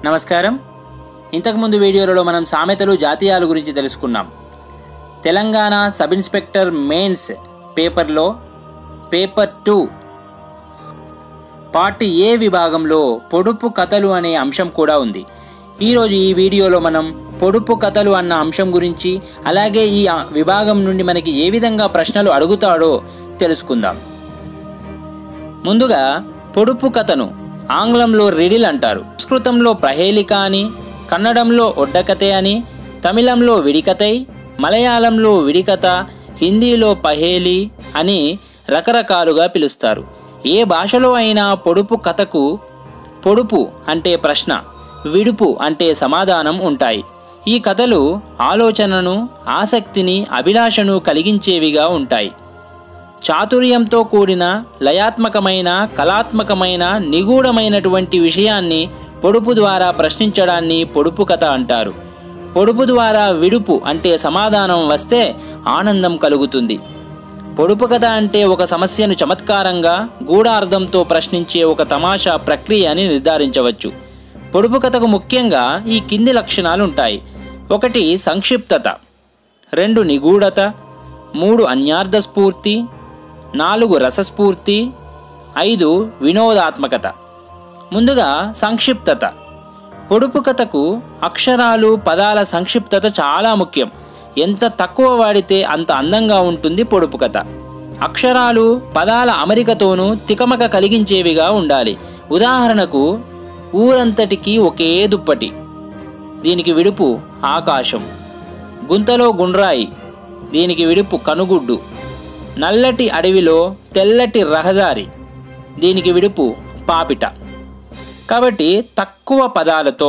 నమస్కారం ఇంతకుముందు వీడియోలలో మనం సామెతలు జాతీయాలు గురించి తెలుసుకున్నాం తెలంగాణ సబ్ ఇన్స్పెక్టర్ మెయిన్స్ పేపర్లో పేపర్ టూ పార్ట్ ఏ విభాగంలో పొడుపు కథలు అనే అంశం కూడా ఉంది ఈరోజు ఈ వీడియోలో మనం పొడుపు కథలు అన్న అంశం గురించి అలాగే ఈ ఆ- విభాగం నుండి మనకి ఏ విధంగా ప్రశ్నలు అడుగుతాడో తెలుసుకుందాం ముందుగా పొడుపు కథను ఆంగ్లంలో రిడిల్ అంటారు సంస్కృతంలో ప్రహేళిక అని కన్నడంలో ఒడ్డకథే అని తమిళంలో విడికథై మలయాళంలో విడికథ హిందీలో పహేలి అని రకరకాలుగా పిలుస్తారు ఏ భాషలో అయినా పొడుపు కథకు పొడుపు అంటే ప్రశ్న విడుపు అంటే సమాధానం ఉంటాయి ఈ కథలు ఆలోచనను ఆసక్తిని అభిలాషను కలిగించేవిగా ఉంటాయి చాతుర్యంతో కూడిన లయాత్మకమైన కళాత్మకమైన నిగూఢమైనటువంటి విషయాన్ని పొడుపు ద్వారా ప్రశ్నించడాన్ని పొడుపు కథ అంటారు పొడుపు ద్వారా విడుపు అంటే సమాధానం వస్తే ఆనందం కలుగుతుంది పొడుపు కథ అంటే ఒక సమస్యను చమత్కారంగా గూఢార్థంతో ప్రశ్నించే ఒక తమాషా ప్రక్రియ అని నిర్ధారించవచ్చు పొడుపు కథకు ముఖ్యంగా ఈ కింది లక్షణాలు ఉంటాయి ఒకటి సంక్షిప్తత రెండు నిగూఢత మూడు అన్యార్థ స్ఫూర్తి నాలుగు రసస్ఫూర్తి ఐదు వినోదాత్మకత ముందుగా సంక్షిప్తత పొడుపు కథకు అక్షరాలు పదాల సంక్షిప్తత చాలా ముఖ్యం ఎంత తక్కువ వాడితే అంత అందంగా ఉంటుంది పొడుపు కథ అక్షరాలు పదాల అమరికతోనూ తికమక కలిగించేవిగా ఉండాలి ఉదాహరణకు ఊరంతటికి ఒకే దుప్పటి దీనికి విడుపు ఆకాశం గుంతలో గుండ్రాయి దీనికి విడుపు కనుగుడ్డు నల్లటి అడవిలో తెల్లటి రహదారి దీనికి విడుపు పాపిట కాబట్టి తక్కువ పదాలతో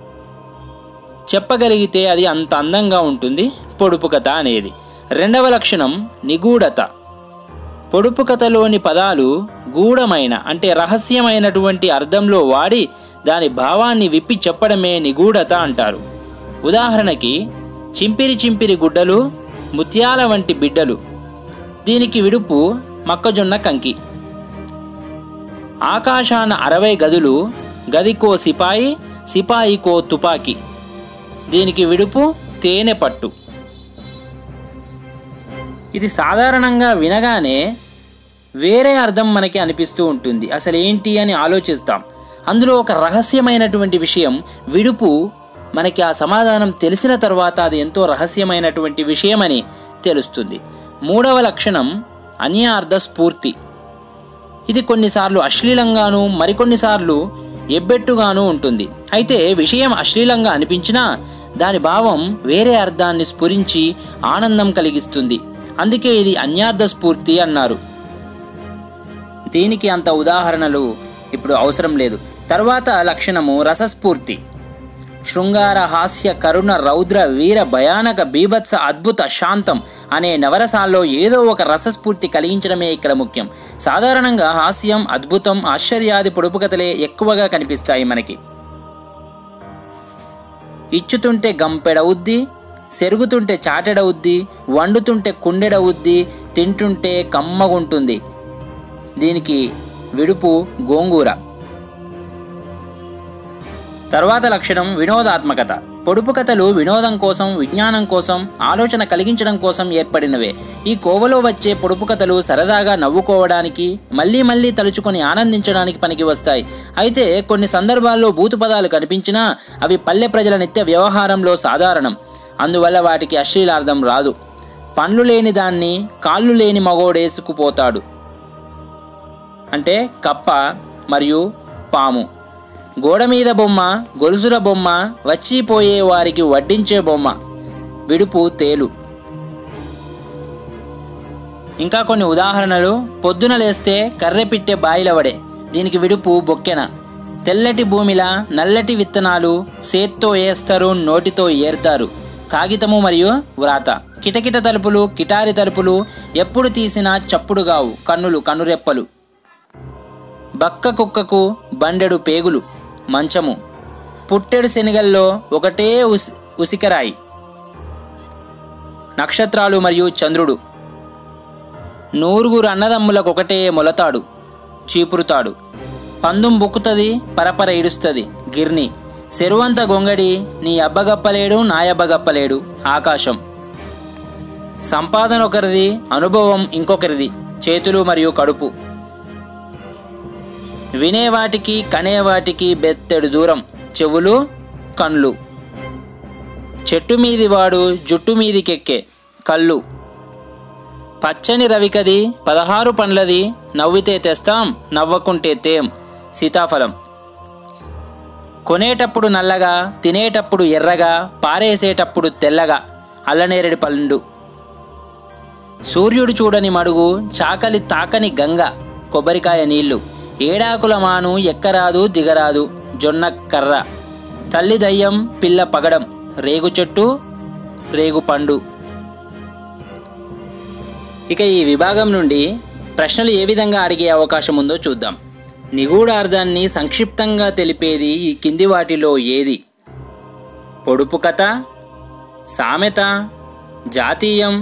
చెప్పగలిగితే అది అంత అందంగా ఉంటుంది పొడుపు కథ అనేది రెండవ లక్షణం నిగూఢత పొడుపు కథలోని పదాలు గూఢమైన అంటే రహస్యమైనటువంటి అర్థంలో వాడి దాని భావాన్ని విప్పి చెప్పడమే నిగూఢత అంటారు ఉదాహరణకి చింపిరి చింపిరి గుడ్డలు ముత్యాల వంటి బిడ్డలు దీనికి విడుపు మొక్కజొన్న కంకి ఆకాశాన అరవై గదులు గదికో సిపాయి సిపాయికో తుపాకీ దీనికి విడుపు తేనె పట్టు ఇది సాధారణంగా వినగానే వేరే అర్థం మనకి అనిపిస్తూ ఉంటుంది అసలు ఏంటి అని ఆలోచిస్తాం అందులో ఒక రహస్యమైనటువంటి విషయం విడుపు మనకి ఆ సమాధానం తెలిసిన తర్వాత అది ఎంతో రహస్యమైనటువంటి విషయమని తెలుస్తుంది మూడవ లక్షణం అన్యార్థ స్ఫూర్తి ఇది కొన్నిసార్లు అశ్లీలంగాను మరికొన్నిసార్లు ఎబ్బెట్టుగాను ఉంటుంది అయితే విషయం అశ్లీలంగా అనిపించినా దాని భావం వేరే అర్థాన్ని స్ఫురించి ఆనందం కలిగిస్తుంది అందుకే ఇది అన్యార్థ స్ఫూర్తి అన్నారు దీనికి అంత ఉదాహరణలు ఇప్పుడు అవసరం లేదు తర్వాత లక్షణము రసస్ఫూర్తి శృంగార హాస్య కరుణ రౌద్ర వీర భయానక బీభత్స అద్భుత శాంతం అనే నవరసాల్లో ఏదో ఒక రసస్ఫూర్తి కలిగించడమే ఇక్కడ ముఖ్యం సాధారణంగా హాస్యం అద్భుతం ఆశ్చర్యాది పొడుపు కథలే ఎక్కువగా కనిపిస్తాయి మనకి ఇచ్చుతుంటే గంపెడవుద్ది సెరుగుతుంటే చాటెడవుద్ది వండుతుంటే కుండెడవుద్ది తింటుంటే కమ్మగుంటుంది దీనికి విడుపు గోంగూర తర్వాత లక్షణం వినోదాత్మకత పొడుపు కథలు వినోదం కోసం విజ్ఞానం కోసం ఆలోచన కలిగించడం కోసం ఏర్పడినవే ఈ కోవలో వచ్చే పొడుపు కథలు సరదాగా నవ్వుకోవడానికి మళ్ళీ మళ్ళీ తలుచుకొని ఆనందించడానికి పనికి వస్తాయి అయితే కొన్ని సందర్భాల్లో బూతు పదాలు కనిపించినా అవి పల్లె ప్రజల నిత్య వ్యవహారంలో సాధారణం అందువల్ల వాటికి అశ్లీలార్థం రాదు పండ్లు లేని దాన్ని కాళ్ళు లేని మగోడేసుకుపోతాడు అంటే కప్ప మరియు పాము గోడ మీద బొమ్మ గొలుసుల బొమ్మ వచ్చిపోయే వారికి వడ్డించే బొమ్మ విడుపు తేలు ఇంకా కొన్ని ఉదాహరణలు పొద్దున లేస్తే కర్రె పిట్టె బాయిలవడే దీనికి విడుపు బొక్కెన తెల్లటి భూమిలా నల్లటి విత్తనాలు సేత్తో వేస్తారు నోటితో ఏర్తారు కాగితము మరియు వ్రాత కిటకిట తలుపులు కిటారి తలుపులు ఎప్పుడు తీసినా చప్పుడుగావు కన్నులు కనురెప్పలు బక్క కుక్కకు బండెడు పేగులు మంచము పుట్టెడు శనిగల్లో ఒకటే ఉసి ఉసికరాయి నక్షత్రాలు మరియు చంద్రుడు నూరుగురు అన్నదమ్ములకు ఒకటే మొలతాడు చీపురుతాడు పందుం బుక్కుతుంది పరపర ఇడుస్తుంది గిర్ని చెరువంత గొంగడి నీ అబ్బగప్పలేడు నాయబ్బగప్పలేడు ఆకాశం సంపాదన ఒకరిది అనుభవం ఇంకొకరిది చేతులు మరియు కడుపు వినేవాటికి కనేవాటికి బెత్తెడు దూరం చెవులు కళ్ళు చెట్టు మీది వాడు జుట్టు మీదికెక్కే కళ్ళు పచ్చని రవికది పదహారు పండ్లది నవ్వితే తెస్తాం నవ్వకుంటే తేం సీతాఫలం కొనేటప్పుడు నల్లగా తినేటప్పుడు ఎర్రగా పారేసేటప్పుడు తెల్లగా అల్లనేరేడు పండు సూర్యుడు చూడని మడుగు చాకలి తాకని గంగ కొబ్బరికాయ నీళ్లు ఏడాకుల మాను ఎక్కరాదు దిగరాదు జొన్న కర్ర తల్లి దయ్యం పిల్ల పగడం రేగు చెట్టు రేగు పండు ఇక ఈ విభాగం నుండి ప్రశ్నలు ఏ విధంగా అడిగే అవకాశం ఉందో చూద్దాం నిగూఢార్థాన్ని సంక్షిప్తంగా తెలిపేది ఈ కింది వాటిలో ఏది పొడుపు కథ సామెత జాతీయం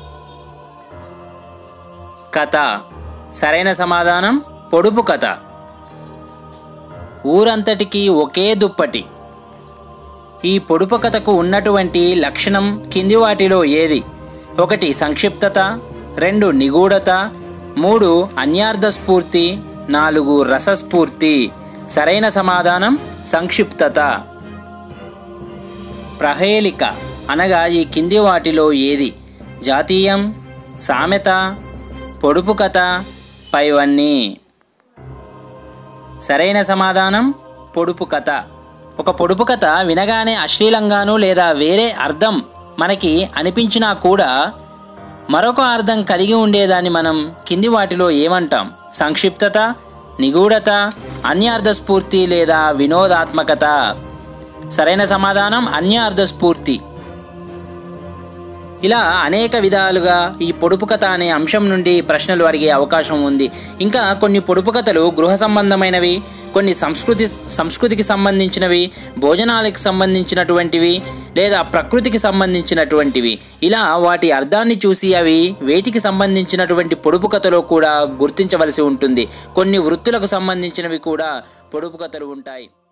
కథ సరైన సమాధానం పొడుపు కథ ఊరంతటికి ఒకే దుప్పటి ఈ పొడుపు కథకు ఉన్నటువంటి లక్షణం కింది వాటిలో ఏది ఒకటి సంక్షిప్తత రెండు నిగూఢత మూడు అన్యార్థ స్ఫూర్తి నాలుగు రసస్ఫూర్తి సరైన సమాధానం సంక్షిప్తత ప్రహేళిక అనగా ఈ కింది వాటిలో ఏది జాతీయం సామెత పొడుపు కథ పైవన్నీ సరైన సమాధానం పొడుపు కథ ఒక పొడుపు కథ వినగానే అశ్లీలంగాను లేదా వేరే అర్థం మనకి అనిపించినా కూడా మరొక అర్థం కలిగి ఉండేదాన్ని మనం కింది వాటిలో ఏమంటాం సంక్షిప్తత నిగూఢత అన్యార్థ స్ఫూర్తి లేదా వినోదాత్మకత సరైన సమాధానం అన్యార్థ స్ఫూర్తి ఇలా అనేక విధాలుగా ఈ పొడుపు కథ అనే అంశం నుండి ప్రశ్నలు అడిగే అవకాశం ఉంది ఇంకా కొన్ని పొడుపు కథలు గృహ సంబంధమైనవి కొన్ని సంస్కృతి సంస్కృతికి సంబంధించినవి భోజనాలకు సంబంధించినటువంటివి లేదా ప్రకృతికి సంబంధించినటువంటివి ఇలా వాటి అర్థాన్ని చూసి అవి వేటికి సంబంధించినటువంటి పొడుపు కథలో కూడా గుర్తించవలసి ఉంటుంది కొన్ని వృత్తులకు సంబంధించినవి కూడా పొడుపు కథలు ఉంటాయి